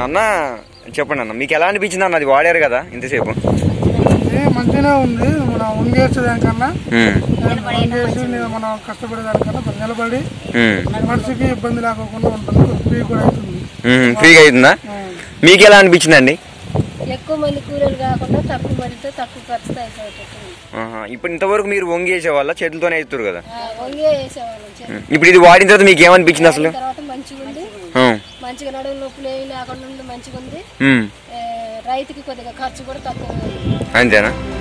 అన్న చెప్పండి అన్న మీకు ఎలా అనిపించింది అన్న అది వాడారు కదా ఇంతసేపు ఇది మంచిగానే ఉంది మనం వంగేసేదానికన్నా ఉమ్, వంగేసి నేను మనం కష్టపడేదానికన్నా కొంచెం నిలబడి ఉమ్, మనిషికి ఇబ్బంది లేకుండా ఉంటుంది ఫ్రీ కూడా అవుతుంది ఉమ్, ఫ్రీగా అవుతుందా మీకు ఎలా అనిపించిందండి ఎక్కువ మంది కూలీలు కాకుండా తక్కువ మందితో తక్కువ ఖర్చుతో అయిపోతుంది ఆహా, ఇప్పుడు ఇంతవరకు మీరు వంగి వేసేవాళ్ళ చేతులతోనే వేస్తారు కదా వంగే వేసేవాళ్ళం చేతి. ఉమ్, ఇప్పుడు ఇది వాడిన తర్వాత మీకు ఏమనిపించింది అసలు తర్వాత మంచిగా ఉంది ఉమ్, మంచిగా నడుము నొప్పులు ఏమి లేకుండా ఉంది మంచిగా ఉంది ఉమ్, ఏ, రైతుకి కొద్దిగా ఖర్చు కూడా తక్కువ ఉంది. అంతేనా